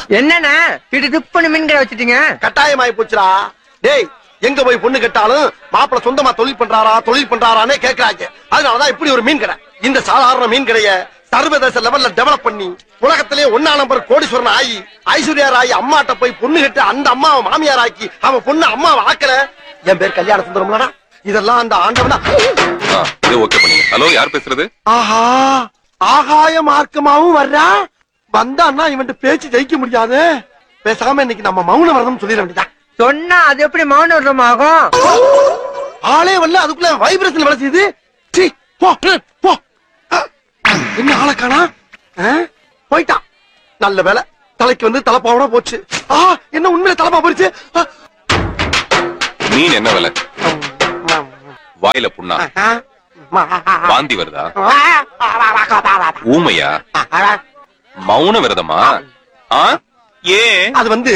என்னண்ணா இட்டு துப்புன்னு மீன் கடை வச்சுட்டீங்க கட்டாயமாயி போச்சுடா டேய் எங்க போய் பொண்ணு கேட்டாலும் மாப்பிள சொந்தமா தொழில் பண்றாரா தொழில் பண்றாரானே கேக்குறாங்க அதனாலதான் இப்படி ஒரு மீன் கடை இந்த சாதாரண மீன் கடைய சர்வதேச லெவல்ல டெவலப் பண்ணி உலகத்திலே ஒன்னா நம்பர் கோடீஸ்வரன் ஆகி ஐஸ்வர்யா ராய் அம்மாட்ட போய் பொண்ணு கேட்டு அந்த அம்மாவை மாமியார் ஆக்கி அவன் பொண்ணு அம்மாவை ஆக்கல என் பேர் கல்யாண சுந்தரம்லடா இதெல்லாம் அந்த ஆண்டவனா ஆ, இது ஓகே பண்ணுங்க ஹலோ யார் பேசுறது ஆஹா ஆகாய மார்க்கமாவும் வர்றா வந்தான்னா இவன்ட்டு பேச்சு ஜெயிக்க முடியாது பேசாம இன்னைக்கு நம்ம மௌன வரணும் சொல்லிட வேண்டியதா சொன்னா அது எப்படி மௌன விரதம் ஆகும் ஆளே வரல அதுக்குள்ள வைப்ரேஷன் வேலை செய்யுது சீ, போ போ அஹ், என்ன ஆளை காணா அஹ், போயிட்டான் நல்ல வேலை தலைக்கு வந்து தலைப்பாவோட போச்சு ஆ என்ன உண்மையில தலைப்பா போயிடுச்சு அஹ், மீன் என்ன விலை வாயில புண்ணா அஹ், வாந்தி வருதா ஊமையா மௌன விரதமா ஆ ஏன் அது வந்து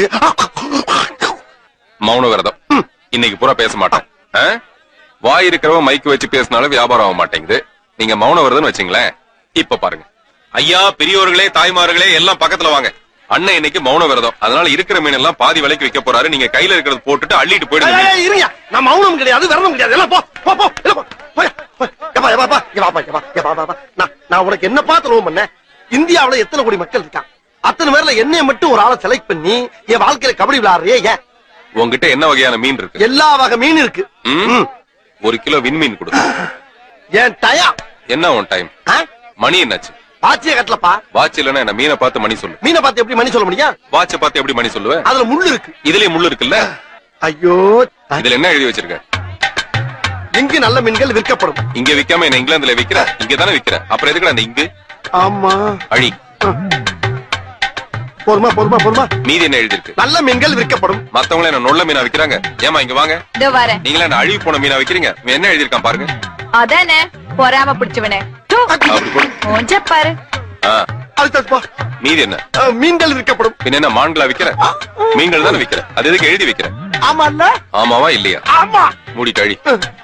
மௌன விரதம் இன்னைக்கு பூரா பேச மாட்டேன் ஆ? வாய் இருக்கிறவன் மைக்கு வச்சு பேசினாலும் வியாபாரம் ஆக மாட்டேங்குது நீங்க மௌன விரதம் வச்சீங்களேன் இப்ப பாருங்க ஐயா பெரியோர்களே தாய்மார்களே எல்லாம் பக்கத்துல வாங்க அண்ணன் இன்னைக்கு மௌன விரதம் அதனால இருக்கிற மீன் எல்லாம் பாதி விலைக்கு விற்க போறாரு நீங்க கையில இருக்கிறது போட்டுட்டு அள்ளிட்டு போயிடுங்க ஏய், ஏய், இருங்க நான் மௌனம் கிடையாது விரதம் கிடையாது எல்லாம் போ போ போ எல்லாம் போ போய், போய். எப்பா, எப்பா, எப்பா, எப்பா, எப்பா, எப்பா, எப்பா, எப்பா, எப்பா. நான் நான் உனக்கு என்ன பார்த்து லோன் பண்ணேன் இந்தியாவுல எத்தனை கோடி மக்கள் இருக்கான் அத்தனை பேர்ல என்னைய மட்டும் ஒரு ஆளை செலக்ட் பண்ணி என் வாழ்க்கையில கபடி விளையாடுறியே ஏன் உங்ககிட்ட என்ன வகையான மீன் இருக்கு எல்லா வகை மீன் இருக்கு ம்? ம். ஒரு கிலோ விண்மீன் கொடு என் டயா என்ன உன் டைம் மணி என்னாச்சு பாச்சிய கட்டலப்பா வாட்ச் இல்லன்னா என்ன மீனை பார்த்து மணி சொல்லு மீனை பார்த்து எப்படி மணி சொல்ல முடியும் வாட்ச பார்த்து எப்படி மணி சொல்லுவேன் அதுல முள்ளு இருக்கு இதுலயே முள்ளு இருக்குல்ல ஐயோ இதுல என்ன எழுதி வச்சிருக்க இங்கு நல்ல மீன்கள் விற்கப்படும் இங்க விக்காம என்ன இங்கிலாந்துல விக்கிற இங்க தானே விக்கிற அப்புறம் எதுக்கு அந்த இங்கு ஆமா அழி போதுமா போதுமா போதுமா மீதி என்ன எழுதி இருக்கு நல்ல மீன்கள் விற்கப்படும் மத்தவங்கள என்ன நொல்ல மீனா விக்கிறாங்க ஏமா இங்க வாங்க இதோ வரேன் நீங்களா என்ன அழுகி போன மீனா விக்கிறீங்க இவன் என்ன எழுதிருக்கான் பாருங்க அதானே பொறாம பிடிச்சவனே தூ, அப்படி போடு மூஞ்ச பாரு ஆ, அடுத்ததுப்பா மீதி என்ன அஹ், மீன்கள் விற்கப்படும் பின்ன என்ன மான்களா விக்கிற மீன்கள் தானே விக்கிற அது எதுக்கு எழுதி வைக்கிற ஆமா இல்ல ஆமாவா இல்லையா ஆமா மூடி கழி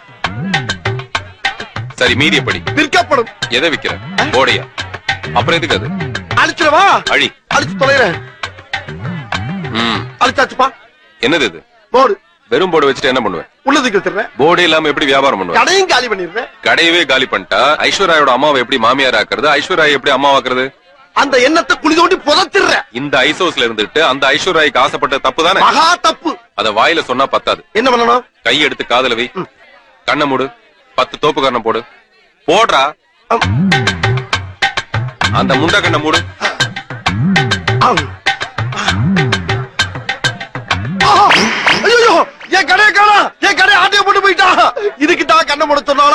சரி மீதி எப்படி விற்கப்படும் எதை விக்கிற போடையா அப்புறம் எதுக்கு அது அழிச்சிடவா அழி அழிச்சு தொலைறேன் ம் அழிச்சாச்சுப்பா என்னது இது போடு வெறும் போர்டு வச்சுட்டு என்ன பண்ணுவேன் உள்ளதுக்கு வச்சிடுறேன் போர்டே இல்லாம எப்படி வியாபாரம் பண்ணுவேன் கடையும் காலி பண்ணிடுறேன் கடையவே காலி பண்ணிட்டா ஐஸ்வர்யாவோட அம்மாவை எப்படி மாமியார் ஆக்குறது ஐஸ்வர்யா எப்படி அம்மாவாக்குறது அந்த எண்ணத்தை குழி தோண்டி புதைச்சிடுறேன் இந்த ஐசோஸ்ல இருந்துட்டு அந்த ஐஸ்வர்யாக்கு ஆசைப்பட்ட தப்பு தானே மகா தப்பு அத வாயில சொன்னா பத்தாது என்ன பண்ணணும் கை எடுத்து காதுல வை கண்ணை மூடு பத்து தோப்பு கண்ணை போடு போடுறா அம். அந்த முண்டை கண்ணை மூடு ஆம். ஆஹா! ஐயையோ! என் கடையை காணோம்! என் கடையை ஆட்டையை போட்டு போயிட்டான். இதுக்கு தான் கண்ணை மூட சொன்னோம்.